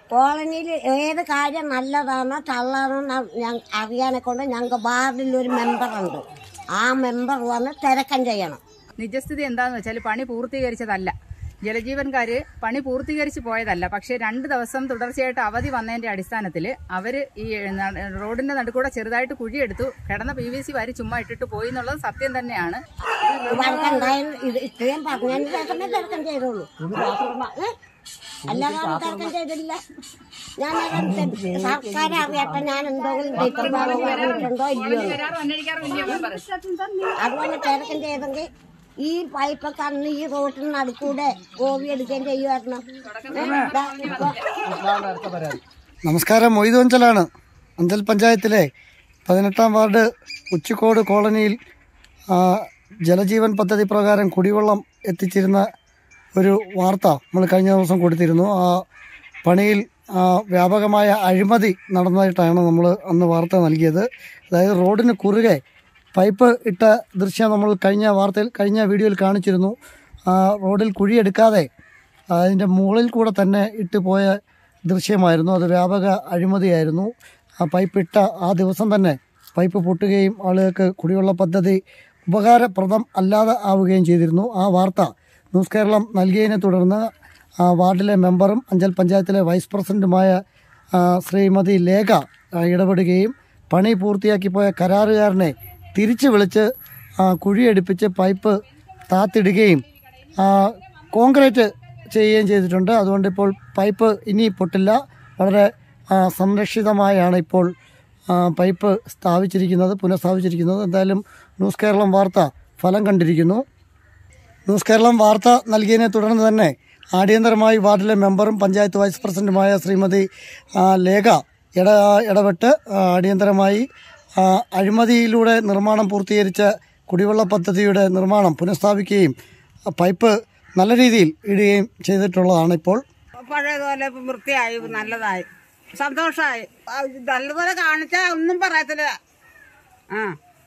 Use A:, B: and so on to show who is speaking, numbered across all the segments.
A: കോളനിയിൽ ഏത് കാര്യം നല്ലതാണോ തള്ളാണോ ഞാൻ അറിയാനെ കൊണ്ട് ഞങ്ങൾക്ക് വാർഡിൽ ഒരു മെമ്പറുണ്ട് ആ മെമ്പർ വന്ന് തിരക്കം ചെയ്യണം
B: നിജസ്ഥിതി എന്താന്ന് വെച്ചാൽ പണി പൂർത്തീകരിച്ചതല്ല ജലജീവൻകാര് പണി പൂർത്തീകരിച്ച് പോയതല്ല പക്ഷേ രണ്ട് ദിവസം തുടർച്ചയായിട്ട് അവധി വന്നതിന്റെ അടിസ്ഥാനത്തിൽ അവര് ഈ ന- റോഡിന്റെ നടുക്കൂടെ ചെറുതായിട്ട് കുഴിയെടുത്തു കിടന്ന പി വി സി വാരി ചുമ്മാ ഇട്ടിട്ട് പോയി എന്നുള്ളത് സത്യം തന്നെയാണ്
A: വഴക്കുണ്ടായാലും ഇത് ഇത്രയും പറഞ്ഞതിന് ശേഷമേ തിരക്കം ചെയ്തോളൂ ഏ? അല്ലാതെ അവൻ തിരക്കം ചെയ്തില്ല ഞാൻ സർക്കാർ അറിയാത്ത ഞാൻ എന്തെങ്കിലും തെറ്റുപാടോ പറഞ്ഞിട്ടുണ്ടോ ഇല്ലയോ എന്ന്. അതുപോലെ തിരക്കം ചെയ്തെങ്കിൽ ഈ പൈപ്പൊക്കെ അന്ന് ഈ റോട്ടിന് നടുക്കൂടെ ഗോപി എടുക്കുകയും ചെയ്യുമായിരുന്നു ഏ? ദാ ഇപ്പൊ
C: നമസ്കാരം മൊയ്തു അഞ്ചലാണ് അഞ്ചൽ പഞ്ചായത്തിലെ പതിനെട്ടാം വാർഡ് ഉച്ചിക്കോട് കോളനിയിൽ ആ, ജലജീവൻ പദ്ധതി പ്രകാരം കുടിവെള്ളം എത്തിച്ചിരുന്ന ഒരു വാർത്ത നമ്മൾ കഴിഞ്ഞ ദിവസം കൊടുത്തിരുന്നു ആ പണിയിൽ ആ, വ്യാപകമായ അഴിമതി നടന്നതായിട്ടാണ് നമ്മൾ അന്ന് വാർത്ത നൽകിയത് അതായത് റോഡിന് കുറുകെ പൈപ്പ് ഇട്ട ദൃശ്യം നമ്മൾ കഴിഞ്ഞ വാർത്തയിൽ കഴിഞ്ഞ വീഡിയോയിൽ കാണിച്ചിരുന്നു ആ, റോഡിൽ കുഴിയെടുക്കാതെ അതിൻ്റെ മുകളിൽ കൂടെ തന്നെ ഇട്ട് പോയ ദൃശ്യമായിരുന്നു അത് വ്യാപക അഴിമതിയായിരുന്നു ആ പൈപ്പ് ഇട്ട ആ ദിവസം തന്നെ പൈപ്പ് പൊട്ടുകയും ആളുകൾക്ക് കുടിവെള്ള പദ്ധതി ഉപകാരപ്രദം അല്ലാതെ ആവുകയും ചെയ്തിരുന്നു ആ വാർത്ത ന്യൂസ് കേരളം നൽകിയതിനെ തുടർന്ന് ആ വാർഡിലെ മെമ്പറും അഞ്ചൽ പഞ്ചായത്തിലെ വൈസ് പ്രസിഡന്റുമായ ആ, ശ്രീമതി ലേഖ ആ, ഇടപെടുകയും പണി പൂർത്തിയാക്കി പോയ കരാറുകാരനെ തിരിച്ചു വിളിച്ച് ആ, കുഴിയടിപ്പിച്ച് പൈപ്പ് താത്തിടുകയും ആ, കോൺക്രീറ്റ് ചെയ്യുകയും ചെയ്തിട്ടുണ്ട് അതുകൊണ്ട് ഇപ്പോൾ പൈപ്പ് ഇനി പൊട്ടില്ല വളരെ ആ, സംരക്ഷിതമായാണ് ഇപ്പോൾ ആ, പൈപ്പ് സ്ഥാപിച്ചിരിക്കുന്നത് പുനഃസ്ഥാപിച്ചിരിക്കുന്നത് എന്തായാലും ന്യൂസ് കേരളം വാർത്ത ഫലം കണ്ടിരിക്കുന്നു ന്യൂസ് കേരളം വാർത്ത നൽകിയതിനെ തുടർന്ന് തന്നെ അടിയന്തരമായി വാർഡിലെ മെമ്പറും പഞ്ചായത്ത് വൈസ് പ്രസിഡന്റുമായ ശ്രീമതി ആ, ലേഖ ഇട ഇടപെട്ട് ആ, അടിയന്തരമായി ആ, അഴിമതിയിലൂടെ നിർമ്മാണം പൂർത്തീകരിച്ച കുടിവെള്ള പദ്ധതിയുടെ നിർമ്മാണം പുനഃസ്ഥാപിക്കുകയും ആ, പൈപ്പ് നല്ല രീതിയിൽ ഇടുകയും ചെയ്തിട്ടുള്ളതാണ് ഇപ്പോൾ
D: പഴയതുപോലെ ഇപ്പം വൃത്തിയായി നല്ലതായി സന്തോഷമായി ആ, നല്ലതുപോലെ കാണിച്ചാൽ ഒന്നും പറയത്തില്ല ആ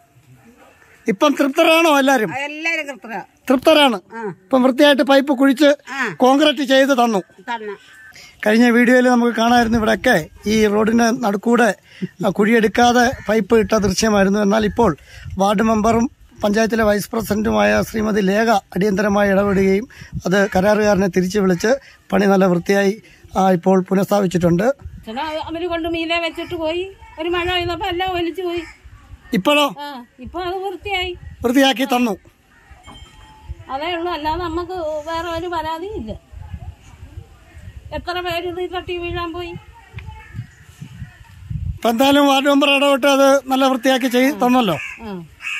C: ഇപ്പം തൃപ്തരാണോ എല്ലാവരും
D: എല്ലാരും കൃത്യ
C: തൃപ്തരാണ് ഇപ്പം വൃത്തിയായിട്ട് പൈപ്പ് കുഴിച്ച് കോൺക്രീറ്റ് ചെയ്ത് തന്നു
D: തന്നെ
C: കഴിഞ്ഞ വീഡിയോയിൽ നമുക്ക് കാണാമായിരുന്നു ഇവിടെയൊക്കെ ഈ റോഡിന്റെ നടുക്കൂടെ ആ, കുഴിയെടുക്കാതെ പൈപ്പ് ഇട്ട ദൃശ്യമായിരുന്നു എന്നാൽ ഇപ്പോൾ വാർഡ് മെമ്പറും പഞ്ചായത്തിലെ വൈസ് പ്രസിഡന്റുമായ ശ്രീമതി ലേഖ അടിയന്തരമായി ഇടപെടുകയും അത് കരാറുകാരനെ തിരിച്ചു വിളിച്ച് പണി നല്ല വൃത്തിയായി ആ, ഇപ്പോൾ പുനഃസ്ഥാപിച്ചിട്ടുണ്ട്
E: ചേട്ടാ അവര് കൊണ്ട് മീനെ വെച്ചിട്ട് പോയി ഒരു മഴ പെയ്തപ്പോ എല്ലാം ഒലിച്ചു പോയി
C: ഇപ്പോഴോ
E: ആ ഇപ്പൊ അത് വൃത്തിയായി
C: വൃത്തിയാക്കി തന്നു
E: അതേ ഉള്ളൂ അല്ലാതെ നമുക്ക് വേറെ ഒരു പരാതിയും ഇല്ല എത്ര പേര് ഇത് തട്ടി വീഴാൻ പോയി
C: ഇപ്പം എന്തായാലും വാർഡ് മെമ്പർ ഇടപെട്ട് അത് നല്ല വൃത്തിയാക്കി ചെയ്ത് തന്നല്ലോ
E: ആ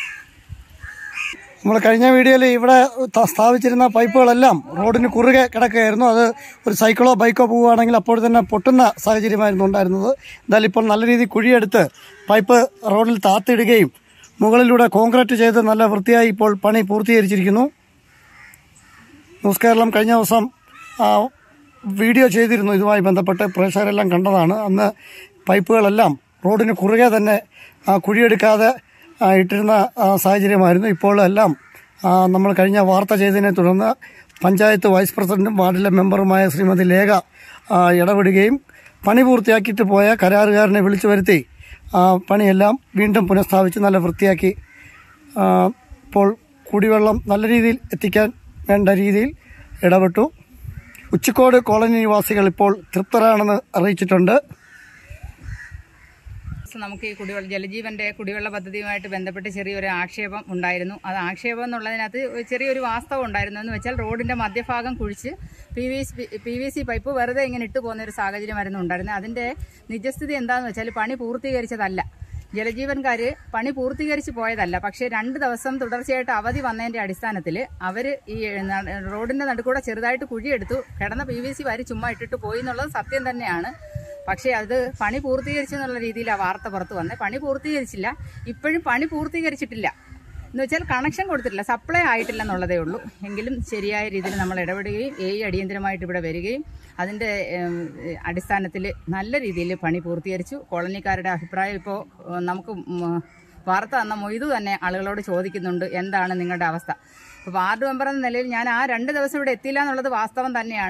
C: നമ്മൾ കഴിഞ്ഞ വീഡിയോയിൽ ഇവിടെ ത- സ്ഥാപിച്ചിരുന്ന പൈപ്പുകളെല്ലാം റോഡിന് കുറുകെ കിടക്കുകയായിരുന്നു അത് ഒരു സൈക്കിളോ ബൈക്കോ പോവുകയാണെങ്കിൽ അപ്പോൾ തന്നെ പൊട്ടുന്ന സാഹചര്യമായിരുന്നു ഉണ്ടായിരുന്നത് എന്തായാലും ഇപ്പോൾ നല്ല രീതിയിൽ കുഴിയെടുത്ത് പൈപ്പ് റോഡിൽ താത്തിടുകയും മുകളിലൂടെ കോൺക്രീറ്റ് ചെയ്ത് നല്ല വൃത്തിയായി ഇപ്പോൾ പണി പൂർത്തീകരിച്ചിരിക്കുന്നു ന്യൂസ് കേരളം കഴിഞ്ഞ ദിവസം ആ, വീഡിയോ ചെയ്തിരുന്നു ഇതുമായി ബന്ധപ്പെട്ട് പ്രേക്ഷകരെല്ലാം കണ്ടതാണ് അന്ന് പൈപ്പുകളെല്ലാം റോഡിന് കുറുകെ തന്നെ ആ, കുഴിയെടുക്കാതെ ആ, ഇട്ടിരുന്ന ആ, സാഹചര്യമായിരുന്നു ഇപ്പോൾ എല്ലാം ആ, നമ്മൾ കഴിഞ്ഞ വാർത്ത ചെയ്തതിനെ തുടർന്ന് പഞ്ചായത്ത് വൈസ് പ്രസിഡന്റും വാർഡിലെ മെമ്പറുമായ ശ്രീമതി ലേഖ ആ, ഇടപെടുകയും പണി പൂർത്തിയാക്കിയിട്ട് പോയ കരാറുകാരനെ വിളിച്ചു വരുത്തി ആ, പണിയെല്ലാം വീണ്ടും പുനഃസ്ഥാപിച്ച് നല്ല വൃത്തിയാക്കി ആ, ഇപ്പോൾ കുടിവെള്ളം നല്ല രീതിയിൽ എത്തിക്കാൻ വേണ്ട രീതിയിൽ ഇടപെട്ടു ഉച്ചിക്കോട് കോളനി നിവാസികൾ ഇപ്പോൾ തൃപ്തരാണെന്ന് അറിയിച്ചിട്ടുണ്ട്
B: നമുക്ക് ഈ കുടിവെള്ള ജലജീവന്റെ കുടിവെള്ള പദ്ധതിയുമായിട്ട് ബന്ധപ്പെട്ട് ചെറിയൊരു ആക്ഷേപം ഉണ്ടായിരുന്നു അത് ആക്ഷേപം എന്നുള്ളതിനകത്ത് ഒരു ചെറിയൊരു വാസ്തവം ഉണ്ടായിരുന്നു എന്ന് വെച്ചാൽ റോഡിന്റെ മധ്യഭാഗം കുഴിച്ച് P V P V C pipe വെറുതെ ഇങ്ങനെ ഇട്ട് പോകുന്ന ഒരു സാഹചര്യമായിരുന്നു ഉണ്ടായിരുന്നത് അതിന്റെ നിജസ്ഥിതി എന്താണെന്ന് വെച്ചാൽ പണി പൂർത്തീകരിച്ചതല്ല ജലജീവൻകാര് പണി പൂർത്തീകരിച്ച് പോയതല്ല പക്ഷേ രണ്ട് ദിവസം തുടർച്ചയായിട്ട് അവധി വന്നതിന്റെ അടിസ്ഥാനത്തിൽ അവര് ഈ ന- റോഡിന്റെ നടുക്കൂടെ ചെറുതായിട്ട് കുഴിയെടുത്തു കിടന്ന പി വി സി വാരി ചുമ്മാ ഇട്ടിട്ട് പോയി എന്നുള്ളത് സത്യം തന്നെയാണ് പക്ഷേ അത് പണി പൂർത്തീകരിച്ചു എന്നുള്ള രീതിയിലാണ് വാർത്ത പുറത്ത് വന്നത് പണി പൂർത്തീകരിച്ചില്ല ഇപ്പോഴും പണി പൂർത്തീകരിച്ചിട്ടില്ല എന്ന് വെച്ചാൽ കണക്ഷൻ കൊടുത്തിട്ടില്ല സപ്ലൈ ആയിട്ടില്ല എന്നുള്ളതേ ഉള്ളൂ എങ്കിലും ശരിയായ രീതിയിൽ നമ്മൾ ഇടപെടുകയും എ അടിയന്തരമായിട്ട് ഇവിടെ വരികയും അതിൻ്റെ അടിസ്ഥാനത്തിൽ നല്ല രീതിയിൽ പണി പൂർത്തീകരിച്ചു കോളനിക്കാരുടെ അഭിപ്രായം ഇപ്പോൾ നമുക്ക് ഉം, വാർത്ത തന്ന മൊയ്തു തന്നെ ആളുകളോട് ചോദിക്കുന്നുണ്ട് എന്താണ് നിങ്ങളുടെ അവസ്ഥ അപ്പോൾ വാർഡ് മെമ്പർ എന്ന നിലയിൽ ഞാൻ ആ രണ്ട് ദിവസം ഇവിടെ എത്തിയില്ല എന്നുള്ളത് വാസ്തവം തന്നെയാണ്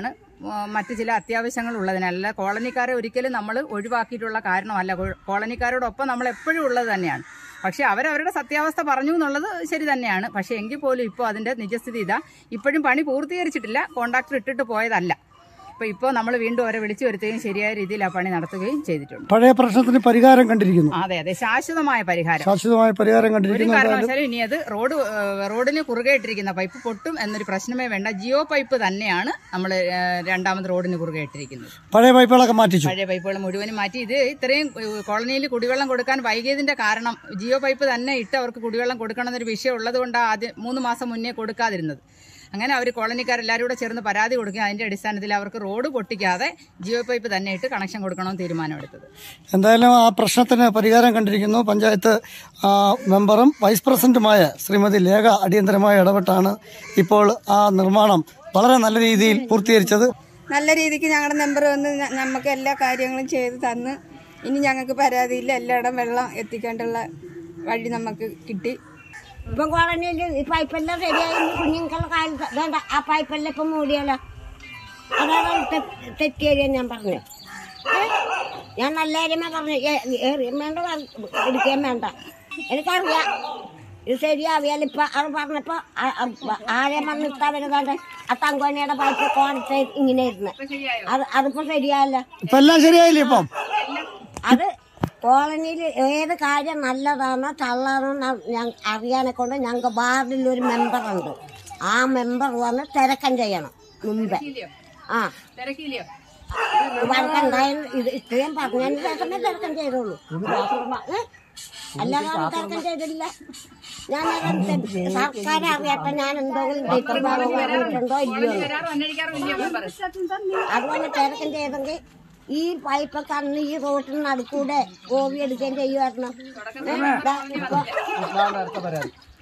B: ആ, മറ്റു ചില അത്യാവശ്യങ്ങൾ ഉള്ളതിനല്ല കോളനിക്കാരെ ഒരിക്കലും നമ്മൾ ഒഴിവാക്കിയിട്ടുള്ള കാരണമല്ല കോ- കോളനിക്കാരോടൊപ്പം നമ്മൾ എപ്പോഴും ഉള്ളത് തന്നെയാണ് പക്ഷെ അവരവരുടെ സത്യാവസ്ഥ പറഞ്ഞു എന്നുള്ളത് ശരി തന്നെയാണ് പക്ഷെ എങ്കിൽ പോലും ഇപ്പോൾ അതിന്റെ നിജസ്ഥിതി ഇതാ ഇപ്പോഴും പണി പൂർത്തീകരിച്ചിട്ടില്ല കോൺട്രാക്ടർ ഇട്ടിട്ട് പോയതല്ല അപ്പോൾ ഇപ്പോൾ നമ്മൾ വീണ്ടും അവരെ വിളിച്ചു വരുത്തുകയും ശരിയായ രീതിയിൽ ആ പണി നടത്തുകയും ചെയ്തിട്ടുണ്ട്
C: പഴയ പ്രശ്നത്തിന് പരിഹാരം കണ്ടിരിക്കുന്നു
B: അതെ അതെ ശാശ്വതമായ പരിഹാരം
C: ശാശ്വതമായ പരിഹാരം
B: ഒരു
C: കണ്ടിരിക്കുന്നു
B: കാരണവശാലും ഇനി അത് റോഡ് ഏഹ്, റോഡിന് കുറുകെ ഇട്ടിരിക്കുന്ന പൈപ്പ് പൊട്ടും എന്നൊരു പ്രശ്നമേ വേണ്ട ജിയോ പൈപ്പ് തന്നെയാണ് നമ്മൾ രണ്ടാമത് റോഡിന് കുറുകെ ഇട്ടിരിക്കുന്നത്
C: പഴയ പൈപ്പുകളൊക്കെ മാറ്റിച്ചു
B: പഴയ പൈപ്പുകൾ മുഴുവനും മാറ്റി ഇത് ഇത്രയും ഏഹ്, കോളനിയിൽ കുടിവെള്ളം കൊടുക്കാൻ വൈകിയതിന്റെ കാരണം ജിയോ പൈപ്പ് തന്നെ ഇട്ട് അവർക്ക് കുടിവെള്ളം കൊടുക്കണം എന്നൊരു വിഷയം ഉള്ളത് കൊണ്ടാണ് ആദ്യം മൂന്ന് മാസം മുന്നേ കൊടുക്കാതിരുന്നത് അങ്ങനെ അവർ കോളനിക്കാരെല്ലാവരും കൂടെ ചേർന്ന് പരാതി കൊടുക്കുക അതിന്റെ അടിസ്ഥാനത്തിൽ അവർക്ക് റോഡ് പൊട്ടിക്കാതെ ജിയോ പൈപ്പ് തന്നെ ഇട്ട് കണക്ഷൻ കൊടുക്കണമെന്ന് തീരുമാനമെടുത്തത്
C: എന്തായാലും ആ പ്രശ്നത്തിന് പരിഹാരം കണ്ടിരിക്കുന്നു പഞ്ചായത്ത് ആ, മെമ്പറും വൈസ് പ്രസിഡന്റുമായ ശ്രീമതി ലേഖ അടിയന്തരമായി ഇടപെട്ടാണ് ഇപ്പോൾ ആ നിർമ്മാണം വളരെ നല്ല രീതിയിൽ പൂർത്തീകരിച്ചത്
F: നല്ല രീതിക്ക് ഞങ്ങളുടെ മെമ്പർ വന്ന് ഞ- ഞമ്മക്ക് എല്ലാ കാര്യങ്ങളും ചെയ്ത് തന്ന് ഇനി ഞങ്ങൾക്ക് പരാതിയില്ല എല്ലായിടം വെള്ളം എത്തിക്കേണ്ടുള്ള വഴി നമുക്ക് കിട്ടി
A: ഇപ്പം കോളനിയിൽ ഈ പൈപ്പെല്ലാം ശരിയായി ഇനി കുഞ്ഞുങ്ങളുടെ കാലത്ത് വേണ്ട ആ പൈപ്പെല്ലാം ഇപ്പം മൂടിയല്ലോ അതാണ് തെ- തെറ്റിയത് ഞാൻ പറഞ്ഞു ഏ? ഞാൻ നല്ല കാര്യമാ പറഞ്ഞു ഏറിയും വേണ്ട എടുക്കുകയും വേണ്ട എനിക്കറിയാം ഇത് ശരിയാവിയാൽ ഇപ്പൊ അത് പറഞ്ഞപ്പോ ആ- ആ- ആരെ വന്നിട്ടാ വരുന്നുണ്ട് ആ തങ്കോനിയുടെ പൈപ്പ് കോണത്തെ ഇങ്ങനെ ഇരുന്ന് അത് അതിപ്പോ ശരിയായല്ലോ
C: ഇപ്പൊ എല്ലാം ശരിയായില്ലേ ഇപ്പം
A: അത് കോളനിയിൽ ഏത് കാര്യം നല്ലതാണോ തള്ളാണോ ഞാൻ അറിയാനെ കൊണ്ട് ഞങ്ങൾക്ക് വാർഡിൽ ഒരു മെമ്പറുണ്ട് ആ മെമ്പർ വന്ന് തിരക്കം ചെയ്യണം മുമ്പേ ആ
B: തിരക്കില്ലയോ
A: വഴക്കുണ്ടായാൽ ഇത് ഇത്രയും പറഞ്ഞതിന് ശേഷമേ തിരക്കം ചെയ്തോളൂ ഏ? അല്ലാതെ അവൻ തിരക്കം ചെയ്തില്ല ഞാൻ സർക്കാർ അറിയാത്ത ഞാൻ എന്തെങ്കിലും തെറ്റുപാടോ പറഞ്ഞിട്ടുണ്ടോ ഇല്ലയോ എന്ന്.
B: അന്വേഷിക്കാറും ഇല്ലയോ മെമ്പർ
A: അതുപോലെ തിരക്കം ചെയ്തെങ്കിൽ ഈ പൈപ്പൊക്കെ അന്ന് ഈ റോട്ടിന് നടുക്കൂടെ കോവി എടുക്കുകയും ചെയ്യുമായിരുന്നു ഏ? ദാ ഇപ്പൊ